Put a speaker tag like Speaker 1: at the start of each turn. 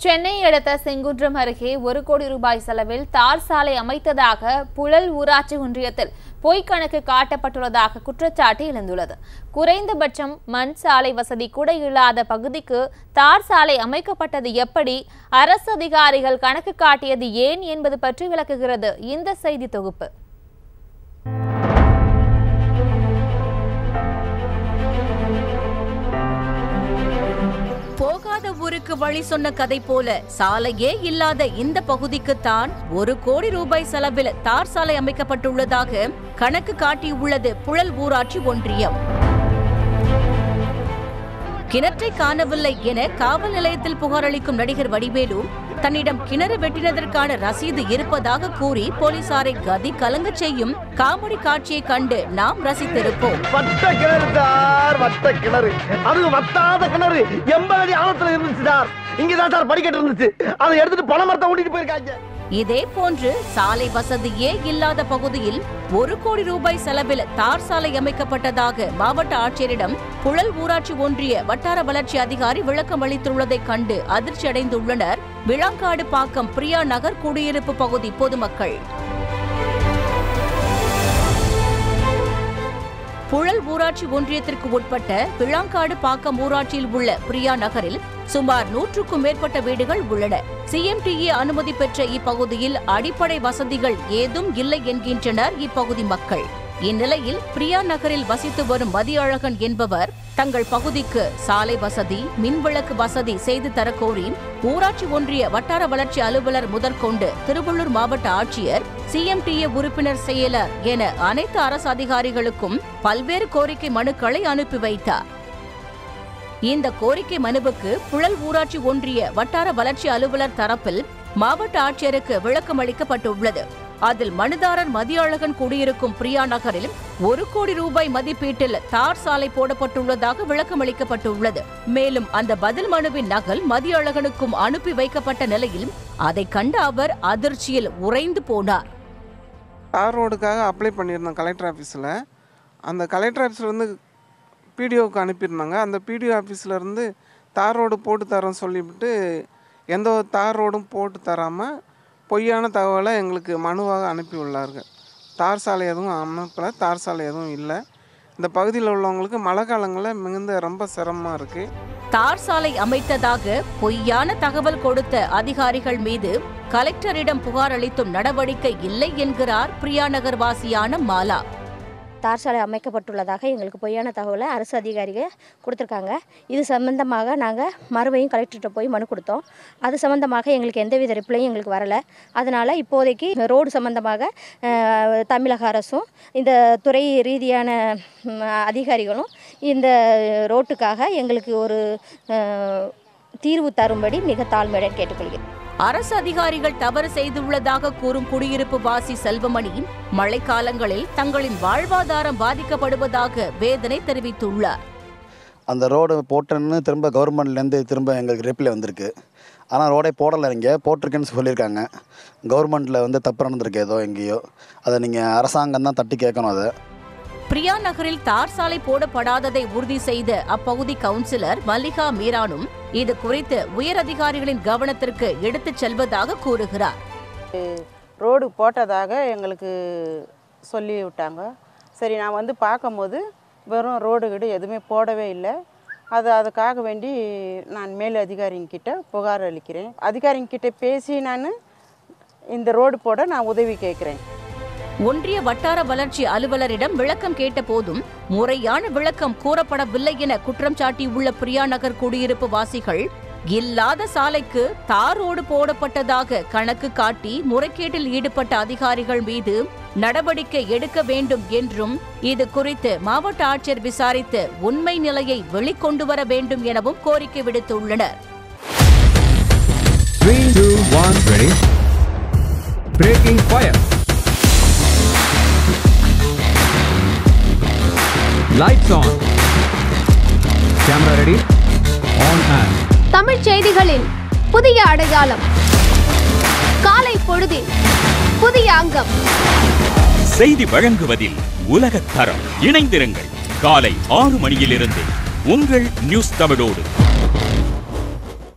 Speaker 1: சென்னை அடுத்த செங்குன்றம் அருகே ஒரு கோடி ரூபாய் செலவில் தார் சாலை அமைத்ததாக புழல் ஊராட்சி ஒன்றியத்தில் பொய்க் கணக்கு காட்டப்பட்டுள்ளதாக குற்றச்சாட்டு எழுந்துள்ளது குறைந்தபட்சம் மண் சாலை வசதி கூட இல்லாத பகுதிக்கு தார் சாலை அமைக்கப்பட்டது எப்படி அரசு அதிகாரிகள் கணக்கு காட்டியது ஏன் என்பது பற்றி விளக்குகிறது இந்த செய்தி தொகுப்பு
Speaker 2: போகாத ஊருக்கு வழி சொன்ன கதை போல சாலையே இல்லாத இந்த பகுதிக்குத்தான் ஒரு கோடி ரூபாய் செலவில் தார் சாலை அமைக்கப்பட்டுள்ளதாக கணக்கு காட்டியுள்ளது புழல் ஊராட்சி ஒன்றியம் கிணற்றை காணவில்லை என காவல் நிலையத்தில் புகார் அளிக்கும் நடிகர் வடிவேலு தன்னிடம் கிணறு வெட்டினதற்கான ரசீது இருப்பதாக கூறி போலீசாரை கதி கலங்கச் செய்யும் காமெடி காட்சியை கண்டு நாம் ரசித்திருப்போம்
Speaker 3: வட்ட கிணறு சார் வட்ட கிணறு அது வத்தாத கிணறு எண்பது அடி ஆழத்துல இருந்துச்சு சார் இங்கதான் சார் படிக்கட்டு இருந்துச்சு அதை எடுத்துட்டு பண மரத்தை ஓட்டிட்டு போயிருக்காங்க
Speaker 2: இதே போன்று சாலை வசதியே இல்லாத பகுதியில் ஒரு கோடி ரூபாய் செலவில் தார் சாலை அமைக்கப்பட்டதாக மாவட்ட ஆட்சியரிடம் புழல் ஊராட்சி ஒன்றிய வட்டார வளர்ச்சி அதிகாரி விளக்கம் அளித்துள்ளதைக் கண்டு அதிர்ச்சி அடைந்துள்ளனர் விளாங்காடு பாக்கம் பிரியா நகர் குடியிருப்பு பகுதி பொதுமக்கள் புழல் ஊராட்சி ஒன்றியத்திற்கு உட்பட்ட விளாங்காடு பாக்கம் ஊராட்சியில் உள்ள பிரியா நகரில் சுமார் நூற்றுக்கும் மேற்பட்ட வீடுகள் உள்ளன சிஎம்டிஏ அனுமதி பெற்ற இப்பகுதியில் அடிப்படை வசதிகள் ஏதும் இல்லை என்கின்றனர் இப்பகுதி மக்கள் இந்நிலையில் பிரியா நகரில் வசித்து வரும் மதியழகன் என்பவர் தங்கள் பகுதிக்கு சாலை வசதி மின்விளக்கு வசதி செய்து தரக்கோரி ஊராட்சி ஒன்றிய வட்டார வளர்ச்சி அலுவலர் முதற்கொண்டு திருவள்ளூர் மாவட்ட ஆட்சியர் சிஎம்டிஏ உறுப்பினர் செயலர் என அனைத்து அரசு அதிகாரிகளுக்கும் பல்வேறு கோரிக்கை மனுக்களை அனுப்பி வைத்தார் இந்த கோரிக்கை மனுவுக்கு புழல் ஊராட்சி ஒன்றிய வட்டார வளர்ச்சி அலுவலர் தரப்பில் மாவட்ட ஆட்சியருக்கு விளக்கம் அளிக்கப்பட்டுள்ளது அதில் மனுதாரர் மதியழகன் குடியிருக்கும் பிரியா நகரில் ஒரு கோடி ரூபாய் மதிப்பீட்டில் தார் சாலை போடப்பட்டுள்ளதாக விளக்கம் அளிக்கப்பட்டுள்ளது மேலும் அந்த பதில் மனுவின் நகல் மதியழகனுக்கும் அனுப்பி வைக்கப்பட்ட நிலையில் அதை கண்ட அவர் அதிர்ச்சியில் உறைந்து போனார்
Speaker 4: தார் ரோடுக்காக அப்ளை பண்ணியிருந்தோம் கலெக்டர் ஆஃபீஸில் அந்த கலெக்டர் ஆஃபீஸில் இருந்து பிடிஓவுக்கு அனுப்பியிருந்தாங்க அந்த பிடிஓ ஆஃபீஸில் இருந்து தார் ரோடு போட்டு தரோன்னு சொல்லிவிட்டு எந்த ஒரு தார் ரோடும் போட்டு தராமல் பொய்யான தகவலை எங்களுக்கு மனுவாக அனுப்பி உள்ளார்கள் தார் சாலை எதுவும் அமைப்பல தார் சாலை எதுவும் இல்லை இந்த பகுதியில் உள்ளவங்களுக்கு மழை காலங்களில் மிகுந்த ரொம்ப சிரமமாக இருக்குது
Speaker 2: தார் சாலை அமைத்ததாக பொய்யான தகவல் கொடுத்த அதிகாரிகள் மீது கலெக்டரிடம் புகார் அளித்தும் நடவடிக்கை இல்லை என்கிறார் பிரியா நகர் வாசியான மாலா
Speaker 5: தார் சாலை அமைக்கப்பட்டுள்ளதாக எங்களுக்கு பொய்யான தகவலை அரசு அதிகாரிகள் கொடுத்துருக்காங்க இது சம்பந்தமாக நாங்கள் மறுபடியும் கலெக்டர்கிட்ட போய் மனு கொடுத்தோம் அது சம்பந்தமாக எங்களுக்கு எந்தவித ரிப்ளையும் எங்களுக்கு வரலை அதனால் இப்போதைக்கு ரோடு சம்பந்தமாக அஹ், தமிழக அரசும் இந்த துறை ரீதியான ம், அதிகாரிகளும் இந்த ரோட்டுக்காக எங்களுக்கு ஒரு அஹ், தீர்வு தரும்படி மிக தாழ்மையுடன் கேட்டுக்கொள்கிறேன்
Speaker 2: அரசு அதிகாரிகள் தவறு செய்துள்ளதாக கூறும் குடியிருப்பு வாசி செல்வமணி மழைக்காலங்களில் தங்களின் வாழ்வாதாரம் பாதிக்கப்படுவதாக வேதனை தெரிவித்துள்ளார்
Speaker 6: அந்த ரோடு போட்டேன்னு திரும்ப கவர்மெண்ட்லேருந்து திரும்ப எங்களுக்கு ரிப்ளை வந்திருக்கு ஆனால் ரோடே போடலை இங்கே போட்டிருக்கேன்னு சொல்லியிருக்காங்க கவர்மெண்ட்டில் வந்து தப்பு நடந்திருக்கு ஏதோ எங்கேயோ அதை நீங்கள் அரசாங்கம் தான் தட்டி கேட்கணும் அதை
Speaker 2: பிரியா நகரில் தார் சாலை போடப்படாததை உறுதி செய்த அப்பகுதி கவுன்சிலர் மல்லிகா மீரானும் இது குறித்து உயர் அதிகாரிகளின் கவனத்திற்கு எடுத்துச் செல்வதாக கூறுகிறார்
Speaker 7: ரோடு போட்டதாக எங்களுக்கு சொல்லி விட்டாங்க சரி நான் வந்து பார்க்கும்போது வெறும் ரோடு கீடு எதுவுமே போடவே இல்லை அது அதுக்காக வேண்டி நான் மேல் அதிகாரிங்கிட்ட புகார் அளிக்கிறேன் அதிகாரிங்கிட்ட பேசி நான் இந்த ரோடு போட நான் உதவி கேட்குறேன்
Speaker 2: ஒன்றிய வட்டார வளர்ச்சி அலுவலரிடம் விளக்கம் கேட்ட போதும் முறையான விளக்கம் கூறப்படவில்லை என குற்றம் சாட்டியுள்ள பிரியா நகர் குடியிருப்பு வாசிகள் இல்லாத சாலைக்கு தார் ரோடு போடப்பட்டதாக கணக்கு காட்டி முறைகேட்டில் ஈடுபட்ட அதிகாரிகள் மீது நடவடிக்கை எடுக்க வேண்டும் என்றும் இது குறித்து மாவட்ட ஆட்சியர் விசாரித்து உண்மை நிலையை வெளிக்கொண்டு வர வேண்டும் எனவும் கோரிக்கை விடுத்துள்ளனர்
Speaker 8: Three, two, one, ready. Breaking fire. Lights on. Camera ready. On and.
Speaker 9: தமிழ்ச் செய்திகளின் புதிய அடையாளம் காலை பொழுதில் புதிய அங்கம்
Speaker 10: செய்தி வழங்குவதில் உலகத் தரம் இணைந்திருங்கள் காலை ஆறு மணியிலிருந்து உங்கள் நியூஸ் தமிழோடு